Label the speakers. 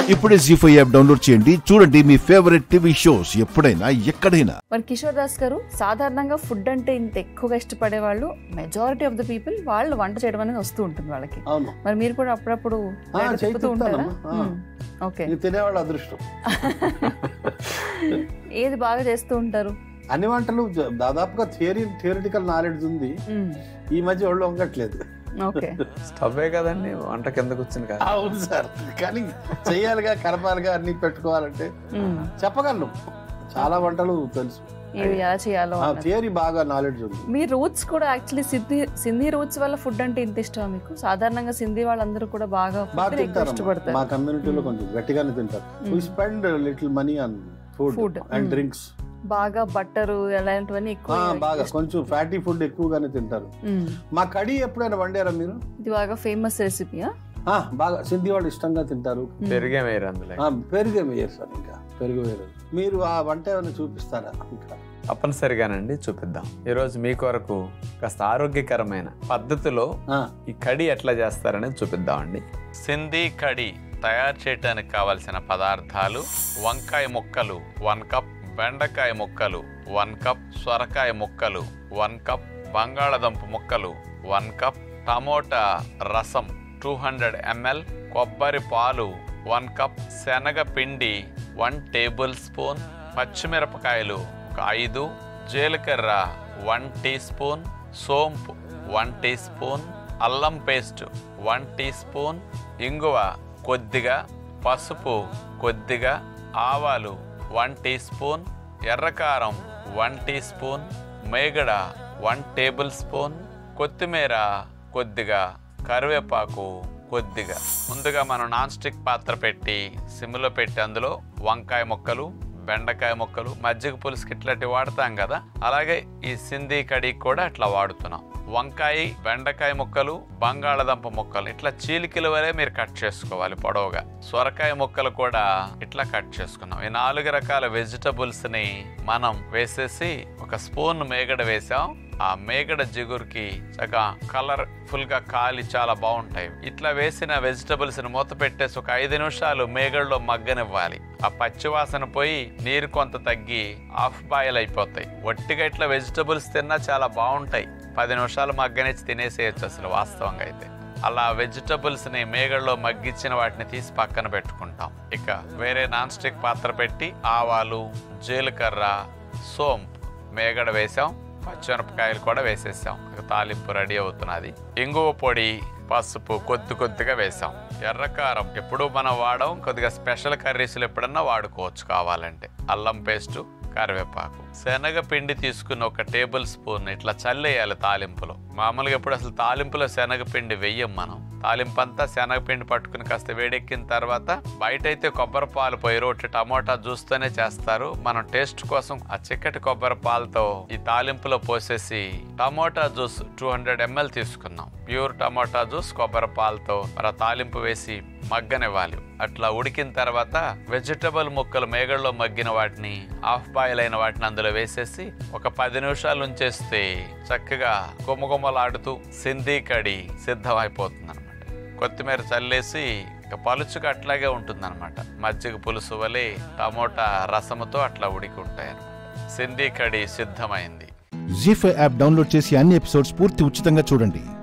Speaker 1: ఇప్పుడే G five app download చేయండి చూడండి మీ ఫేవరెట్ టీవీ షోస్ ఎప్పుడైనా ఎక్కడైనా
Speaker 2: మరి కిషోర్ దాస్ గారు సాధారణంగా ఫుడ్ అంటే ఇంత ఎక్కువగా ఇష్టపడే వాళ్ళు మెజారిటీ ఆఫ్ ద పీపుల్ వాళ్ళు వంట చేయడం అనేది వస్తూ ఉంటుంది వాళ్ళకి
Speaker 3: అవును
Speaker 2: మరి మీరు కూడా అప్పుడప్పుడు
Speaker 3: ఆ,
Speaker 2: బయట
Speaker 3: చేయి
Speaker 2: తిప్పుతూ ఉంటారా
Speaker 3: తిప్పుతానమ్మా. ఆ.
Speaker 2: మ్మ్. ఓకే
Speaker 3: ఇది తినేవాళ్ళ అదృష్టం
Speaker 2: ఏది బాగా చేస్తూ ఉంటారు
Speaker 3: అన్ని వంటలు జ- దాదాపుగా థియరీ థియరిటికల్ నాలెడ్జ్ ఉంది
Speaker 2: మ్మ్.
Speaker 3: ఈ మధ్య ఒళ్ళు వంగట్లేదు
Speaker 2: ఓకే
Speaker 4: స్టవ్వే కదండి వంట కింద కూర్చుని కాదు
Speaker 3: అవును సార్ కానీ చెయ్యాలిగా కలపాలిగా అన్ని పెట్టుకోవాలంటే
Speaker 2: మ్మ్.
Speaker 3: చెప్పగలను చాలా వంటలు తెలుసు
Speaker 2: ఏవి ఎలా చేయాలో అన్నది.
Speaker 3: థియరీ బాగా నాలెడ్జ్ ఉంది
Speaker 2: మీ రూట్స్ కూడా యాక్చువల్లీ సింధీ సింధీ రూట్స్ వల్ల ఫుడ్ అంటే ఇంత ఇష్టం మీకు సాధారణంగా సింధీ వాళ్ళందరూ కూడా బాగా
Speaker 3: బాగా
Speaker 2: food ని ఎక్కువ
Speaker 3: తింటారు మా
Speaker 2: ఇష్టపడతారు
Speaker 3: కమ్యూనిటీలో
Speaker 2: మ్మ్.
Speaker 3: కొంచెం గట్టిగానే తింటారు
Speaker 2: hmm.
Speaker 3: We spend little money on
Speaker 2: Food.
Speaker 3: Food and
Speaker 2: hmm.
Speaker 3: Drinks
Speaker 2: బాగా బట్టరు అలాంటివన్నీ ఎక్కువ
Speaker 3: బాగా
Speaker 2: ఇష్టం.
Speaker 3: కొంచెం ఫ్యాటీ ఫుడ్ ఎక్కువగానే తింటారు
Speaker 2: మ్మ్.
Speaker 3: మా కడి ఎప్పుడైనా వండారా మీరు
Speaker 2: ఇది బాగా ఫేమస్ రెసిపీయా
Speaker 3: ఆ, బాగా సింధీ వాళ్ళు ఇష్టంగా తింటారు
Speaker 4: పెరిగే వేరు అందులో
Speaker 3: ఆ, పెరుగే వేయరు సార్ ఇంకా పెరుగు వేయరు మీరు ఆ వంట ఏమైనా చూపిస్తారా ఇంకా
Speaker 4: తప్పనిసరిగానండి చూపిద్దాం ఈరోజు మీ కొరకు కాస్త ఆరోగ్యకరమైన పద్ధతిలో
Speaker 3: ఆ,
Speaker 4: ఈ కడి ఎట్లా చేస్తారనేది చూపిద్దామండి
Speaker 5: సింధీ కడి తయారు చేయడానికి కావలసిన పదార్థాలు వంకాయ ముక్కలు వన్ కప్ బెండకాయ ముక్కలు వన్ కప్ సొరకాయ ముక్కలు వన్ కప్ బంగాళదుంప ముక్కలు వన్ కప్ టమోటా రసం టూ హండ్రెడ్ ఎంఎల్ కొబ్బరి పాలు వన్ కప్ శనగ పిండి వన్ టేబుల్ స్పూన్ పచ్చిమిరపకాయలు ఒక ఐదు జీలకర్ర వన్ టీ స్పూన్ సోంపు వన్ టీ స్పూన్ అల్లం పేస్ట్ వన్ టీ స్పూన్ ఇంగువ కొద్దిగా పసుపు కొద్దిగా ఆవాలు వన్ టీ స్పూన్ ఎర్రకారం వన్ టీ స్పూన్ మేగడ వన్ టేబుల్ స్పూన్ కొత్తిమీర కొద్దిగా కరివేపాకు కొద్దిగా ముందుగా మనం నాన్ స్టిక్ పాత్ర పెట్టి సిమ్లో పెట్టి అందులో వంకాయ ముక్కలు బెండకాయ ముక్కలు మజ్జిగ పులుసుకి ఇట్లాంటివి వాడతాం కదా అలాగే ఈ సింధీ కడికి కూడా అట్లా వాడుతున్నాం వంకాయ బెండకాయ ముక్కలు బంగాళదుంప ముక్కలు ఇట్లా చీలికల వరే మీరు కట్ చేసుకోవాలి పొడవుగా సొరకాయ ముక్కలు కూడా ఇట్లా కట్ చేసుకున్నాం ఈ నాలుగు రకాల వెజిటబుల్స్ ని మనం వేసేసి ఒక స్పూన్ మేగడ వేసాం ఆ మేగడ జిగురుకి చక్కగా కలర్ ఫుల్ గా కాలి చాలా బాగుంటాయి ఇట్లా వేసిన వెజిటబుల్స్ ని మూత పెట్టేసి ఒక ఐదు నిమిషాలు మేగడలో మగ్గనివ్వాలి ఆ పచ్చి వాసన పోయి నీరు కొంత తగ్గి హాఫ్ బాయిల్ అయిపోతాయి ఒట్టిగా ఇట్లా వెజిటబుల్స్ తిన్నా చాలా బాగుంటాయి పది నిమిషాలు మగ్గనిచ్చి తినేసేయచ్చు అసలు వాస్తవంగా అయితే అలా వెజిటబుల్స్ ని మేగడలో మగ్గించిన వాటిని తీసి పక్కన పెట్టుకుంటాం ఇక వేరే నాన్ స్టిక్ పాత్ర పెట్టి ఆవాలు జీలకర్ర సోంపు మేగడ వేసాం పచ్చిమిరపకాయలు కూడా వేసేసాం ఇక తాలింపు రెడీ అవుతున్నది ఇంగువ పొడి పసుపు కొద్ది కొద్దిగా వేసాం ఎర్రకారం ఎప్పుడు మనం వాడం కొద్దిగా స్పెషల్ కర్రీస్లు ఎప్పుడన్నా వాడుకోవచ్చు కావాలంటే అల్లం పేస్టు కరివేపాకు శనగ పిండి తీసుకుని ఒక టేబుల్ స్పూన్ ఇట్లా చల్లేయాలి తాలింపులో మామూలుగా ఎప్పుడు అసలు తాలింపులో శనగ పిండి వెయ్యం మనం తాలింపు అంతా శనగపిండి పట్టుకుని కాస్త వేడెక్కిన తర్వాత బయట అయితే కొబ్బరి పాలు పోయి రొట్టె టమోటా జ్యూస్తోనే చేస్తారు మనం టేస్ట్ కోసం ఆ చిక్కటి కొబ్బరి పాలతో ఈ తాలింపులో పోసేసి tomato juice two hundred ML తీసుకున్నాం ప్యూర్ టమోటా జ్యూస్ కొబ్బరి పాలతో మరి ఆ తాలింపు వేసి మగ్గనివ్వాలి అట్లా ఉడికిన తర్వాత వెజిటబుల్ ముక్కలు మేగడలో మగ్గిన వాటిని హాఫ్ బాయిల్ అయిన వాటిని అందులో వేసేసి ఒక పది నిమిషాలు ఉంచేస్తే చక్కగా గుమ్మగుమ్మలాడుతూ సింధీ కడి సిద్ధమైపోతుంది అనమాట కొత్తిమీర చల్లేసి ఇక పలుచుగా అట్లాగే ఉంటుందన్నమాట మజ్జిగ పులుసు వలె టమోటా రసముతో అట్లా ఉడికి ఉంటాయి అన్నమాట సింధీ కడి సిద్ధమైంది
Speaker 1: జీ ఫైవ్ యాప్ డౌన్లోడ్ చేసి అన్ని ఎపిసోడ్స్ పూర్తి ఉచితంగా చూడండి